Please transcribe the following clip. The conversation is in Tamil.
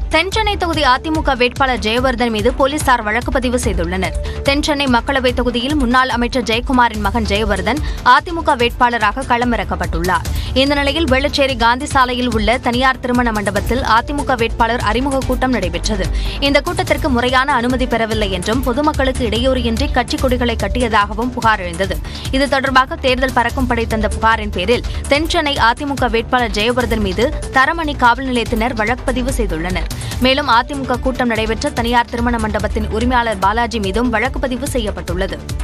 தென்சென்னை தொகுதி அதிமுக வேட்பாளர் ஜெயவர்தன் மீது போலீசார் வழக்கு பதிவு செய்துள்ளனர் தென்சென்னை மக்களவைத் தொகுதியில் முன்னாள் அமைச்சர் ஜெயக்குமாரின் மகன் ஜெயவர்தன் அதிமுக வேட்பாளராக களமிறக்கப்பட்டுள்ளார் இந்த நிலையில் வேளச்சேரி காந்தி சாலையில் உள்ள தனியார் திருமண மண்டபத்தில் அதிமுக வேட்பாளர் அறிமுக கூட்டம் நடைபெற்றது இந்த கூட்டத்திற்கு முறையான அனுமதி பெறவில்லை என்றும் பொதுமக்களுக்கு இடையூறின்றி கட்சிக் கொடிகளை கட்டியதாகவும் புகார் எழுந்தது இது தொடர்பாக தேர்தல் பறக்கும் படை தந்த புகாரின் பேரில் தென்சென்னை அதிமுக வேட்பாளர் ஜெயவர்தன் மீது தரமணி காவல் நிலையத்தினர் வழக்கு பதிவு செய்துள்ளனர் மேலும் அதிமுக கூட்டம் நடைபெற்ற தனியார் திருமண மண்டபத்தின் உரிமையாளர் பாலாஜி மீதும் வழக்கு பதிவு செய்யப்பட்டுள்ளது